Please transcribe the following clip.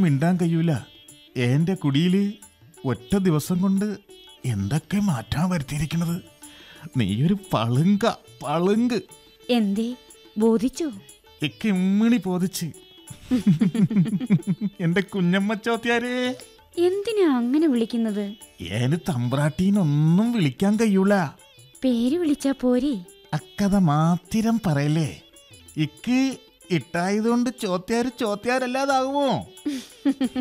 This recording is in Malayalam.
മിണ്ടാൻ കഴിയൂല എന്റെ കുടിയില് ഒറ്റ ദിവസം കൊണ്ട് എന്തൊക്കെ മാറ്റാൻ വരുത്തിയിരിക്കണത് നീയൊരു പളുങ്ക പളുങ്ക് എന്തേ ബോധിച്ചോ ഇക്ക് ഇമ്മിണി പോതിച്ച് എന്റെ കുഞ്ഞമ്മ ചോദ്യാരേ എന്തിനാ അങ്ങനെ വിളിക്കുന്നത് ഏന് തമ്പ്രാട്ടീനൊന്നും വിളിക്കാൻ കഴിയൂല പേര് വിളിച്ചാ പോരെ അക്കഥ മാത്തിരം പറയല്ലേ ഇക്ക് ഇട്ടായതുകൊണ്ട് ചോദ്യാര് ചോദ്യാരല്ലാതാകുമോ